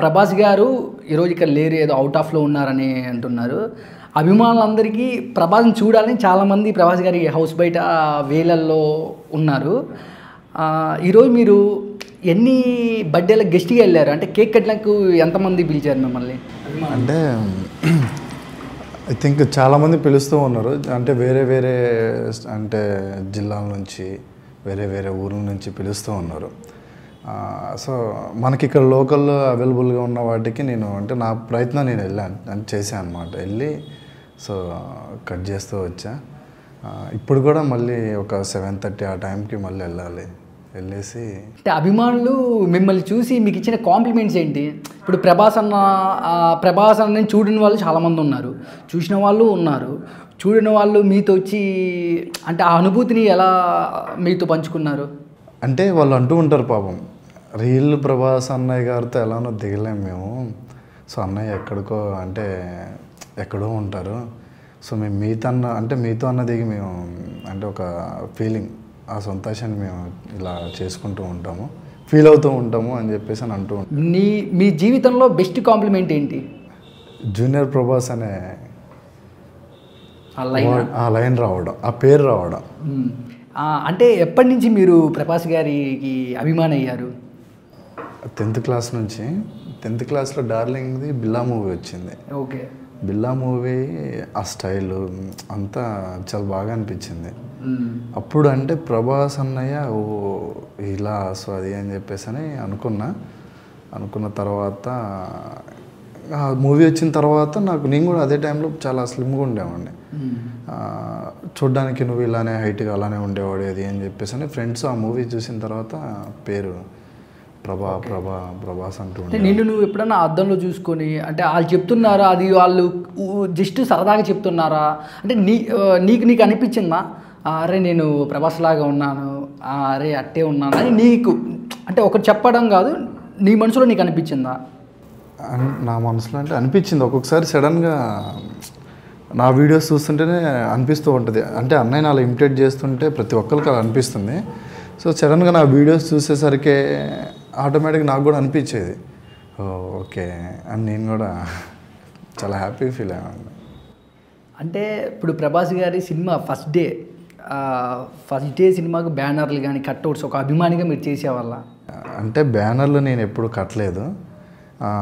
ప్రభాస్ గారు ఈరోజు ఇక్కడ లేరు ఏదో అవుట్ ఆఫ్లో ఉన్నారని అంటున్నారు అభిమానులందరికీ ప్రభాస్ని చూడాలని చాలామంది ప్రభాస్ గారి హౌస్ బయట వేలల్లో ఉన్నారు ఆ, ఈరోజు మీరు ఎన్ని బర్త్డేల గెస్ట్గా వెళ్ళారు అంటే కేక్ కట్లకు ఎంతమంది పిలిచారు మిమ్మల్ని అంటే ఐ థింక్ చాలామంది పిలుస్తూ ఉన్నారు అంటే వేరే వేరే అంటే జిల్లాల నుంచి వేరే వేరే ఊర్ల నుంచి పిలుస్తూ ఉన్నారు ఆ, సో మనకి ఇక్కడ లోకల్లో అవైలబుల్గా ఉన్న వాటికి నేను అంటే నా ప్రయత్నం నేను వెళ్ళాను అంటే చేశాను అనమాట వెళ్ళి సో కట్ చేస్తూ వచ్చా ఆ, ఇప్పుడు కూడా మళ్ళీ ఒక సెవెన్ థర్టీ ఆ టైంకి మళ్ళీ వెళ్ళాలి వెళ్ళేసి అంటే అభిమానులు మిమ్మల్ని చూసి మీకు ఇచ్చిన కాంప్లిమెంట్స్ ఏంటి ఇప్పుడు ప్రభాస్ అన్న ఆ, ప్రభాస్ అన్న చూడని వాళ్ళు చాలామంది ఉన్నారు చూసిన వాళ్ళు ఉన్నారు చూడని వాళ్ళు మీతో వచ్చి అంటే ఆ అనుభూతిని ఎలా మీతో పంచుకున్నారు అంటే వాళ్ళు అంటూ ఉంటారు పాపం రీల్ ప్రభాస్ అన్నయ్య గారితో ఎలానో దిగలేం మేము సో అన్నయ్య ఎక్కడికో అంటే ఎక్కడో ఉంటారు సో మేము మీతో అన్న అంటే మీతో అన్న దిగి మేము అంటే ఒక ఫీలింగ్ ఆ సంతోషాన్ని మేము ఇలా చేసుకుంటూ ఉంటాము ఫీల్ అవుతూ ఉంటాము అని చెప్పేసి అని అంటూ ఉంటాం నీ మీ జీవితంలో బెస్ట్ కాంప్లిమెంట్ ఏంటి జూనియర్ ప్రభాస్ అనే ఆ లైన్ వర్డ్- ఆ లైన్ రావడం ఆ పేరు రావడం మ్మ్. ఆ, అంటే ఎప్పటి నుంచి మీరు ప్రభాస్ గారికి అభిమాని అయ్యారు టెన్త్ క్లాస్ నుంచి టెన్త్ క్లాస్లో డార్లింగ్ది బిల్లా మూవీ వచ్చింది ఓకే బిల్లా మూవీ ఆ స్టైల్ అంతా చాలా బాగా అనిపించింది మ్మ్. అప్పుడు అంటే ప్రభాస్ అన్నయ్య ఓ ఇలా సో అది అని చెప్పేసి అని అనుకున్నా అనుకున్న తర్వాత ఆ మూవీ వచ్చిన తర్వాత నాకు నేను కూడా అదే టైంలో చాలా స్లిమ్గా ఉండేవాడిని మ్మ్. ఆ, చూడ్డానికి నువ్వు ఇలానే హైట్గా అలానే ఉండేవాడు అది అని చెప్పేసి అని ఫ్రెండ్స్ ఆ మూవీ చూసిన తర్వాత పేరు ప్రభా ప్రభా ప్రభాస్ అంటూ అంటే ఉండే నిన్ను నువ్వు ఎప్పుడన్నా అద్దంలో చూసుకొని అంటే వాళ్ళు చెప్తున్నారా అది వాళ్ళు జస్ట్ సరదాగా చెప్తున్నారా అంటే నీ ఆ, నీకు నీకు అనిపించిందా ఆ, అరే నేను ప్రభాస్ లాగా ఉన్నాను ఆ, అరే అట్టే ఉన్నాను అని నీకు అంటే ఒకటి చెప్పడం కాదు నీ మనసులో నీకు అనిపించిందా అన్- నా మనసులో అంటే అనిపించింది ఒక్కొక్కసారి సడన్గా నా వీడియోస్ చూస్తుంటేనే అనిపిస్తూ ఉంటుంది అంటే అన్నయ్య అలా ఇమిటేట్ చేస్తుంటే ప్రతి ఒక్కరికి అలా అనిపిస్తుంది సో సడన్గా నా వీడియోస్ చూసేసరికి ఆటోమేటిక్గా నాకు కూడా అనిపించేది ఓ ఓకే అని నేను కూడా చాలా హ్యాపీగా ఫీల్ అయ్యాను అంటే ఇప్పుడు ప్రభాస్ గారి సినిమా ఫస్ట్ డే ఫస్ట్ డే సినిమాకు బ్యానర్లు కానీ కట్అవుట్స్ ఒక అభిమానిగా మీరు చేసేవాళ్ళ అంటే బ్యానర్లు నేను ఎప్పుడు కట్టలేదు ఆ,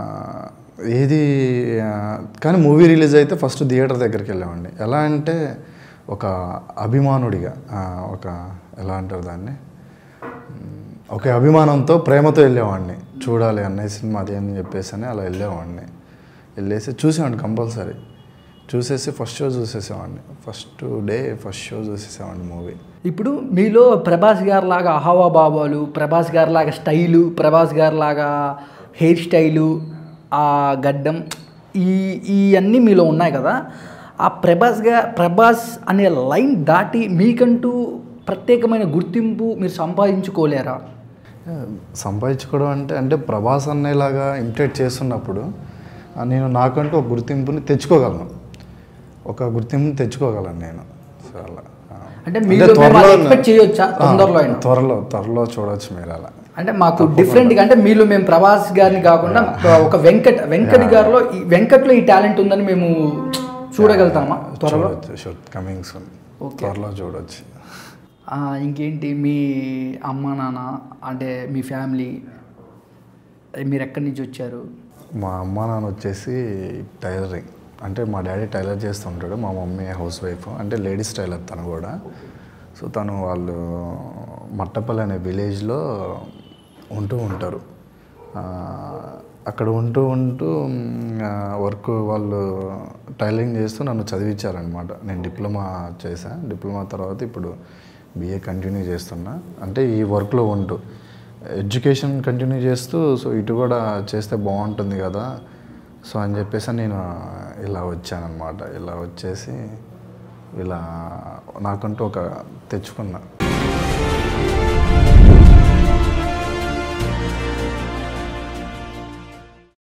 ఏది ఆ, కానీ మూవీ రిలీజ్ అయితే ఫస్ట్ థియేటర్ దగ్గరికి వెళ్ళామండి ఎలా అంటే ఒక అభిమానుడిగా ఆ, ఒక ఎలా అంటారు దాన్ని మ్, ఒక అభిమానంతో ప్రేమతో వెళ్ళేవాడిని చూడాలి అన్నయ్య సినిమా అది అని చెప్పేసి అని అలా వెళ్ళేవాడిని వెళ్ళేసి చూసేవాడిని కంపల్సరీ చూసేసి ఫస్ట్ షో చూసేసేవాడిని ఫస్ట్ డే ఫస్ట్ షో చూసేసేవాడిని మూవీ ఇప్పుడు మీలో ప్రభాస్ గారి లాగా అహవా బాబాలు ప్రభాస్ గారి లాగా స్టైలు ప్రభాస్ గారి లాగా హెయిర్ స్టైలు ఆ గడ్డం ఈ ఈ అన్నీ మీలో ఉన్నాయి కదా ఆ ప్రభాస్ గా ప్రభాస్ అనే లైన్ దాటి మీకంటూ ప్రత్యేకమైన గుర్తింపు మీరు సంపాదించుకోలేరా సంపాదించుకోవడం అంటే అంటే ప్రభాస్ అన్నయ్యలాగా ఇమిటేట్ చేస్తున్నప్పుడు ఆ, నేను నాకంటూ ఒక గుర్తింపుని తెచ్చుకోగలను ఒక గుర్తింపుని తెచ్చుకోగలను నేను సో అలా ఆ. అంటే మీలో మేము అది expect చేయొచ్చా? ఆ, తొందరలో అయినా? త్వరలో త్వరలో చూడొచ్చు మీరు అలా అంటే మాకు డిఫరెంట్గా అంటే మీలో మేము ప్రభాస్ గారిని కాకుండా ఒక వెంకట్ వెంకట్ గారిలో ఈ వెంకట్లో ఈ టాలెంట్ ఉందని మేము చూడగలుగుతామా త్వరలో చూడొచ్చు కమింగ్ సూన్ త్వరలో చూడొచ్చు ఆ, ఇంకేంటి మీ అమ్మ నాన్న అంటే మీ ఫ్యామిలీ మీరు ఎక్కడి నుంచి వచ్చారు మా అమ్మ నాన్న వచ్చేసి టైలరింగ్ అంటే మా డాడీ టైలర్ చేస్తుంటాడు మా మమ్మీ హౌస్ వైఫ్ అంటే లేడీస్ టైలర్ తను కూడా సో తను వాళ్ళు మట్టపల్లి అనే విలేజ్లో ఉంటూ ఉంటారు ఆ, అక్కడ ఉంటూ ఉంటూ వర్క్ వాళ్ళు టైలరింగ్ చేస్తూ నన్ను చదివించారనమాట నేను డిప్లొమా చేశా డిప్లొమా తర్వాత ఇప్పుడు బిఏ కంటిన్యూ చేస్తున్నా అంటే ఈ వర్క్లో ఉంటూ ఎడ్యుకేషన్ కంటిన్యూ చేస్తూ సో ఇటు కూడా చేస్తే బాగుంటుంది కదా సో అని చెప్పేసి నేను ఇలా వచ్చానమాట ఇలా వచ్చేసి ఇలా నాకంటూ ఒక తెచ్చుకున్నా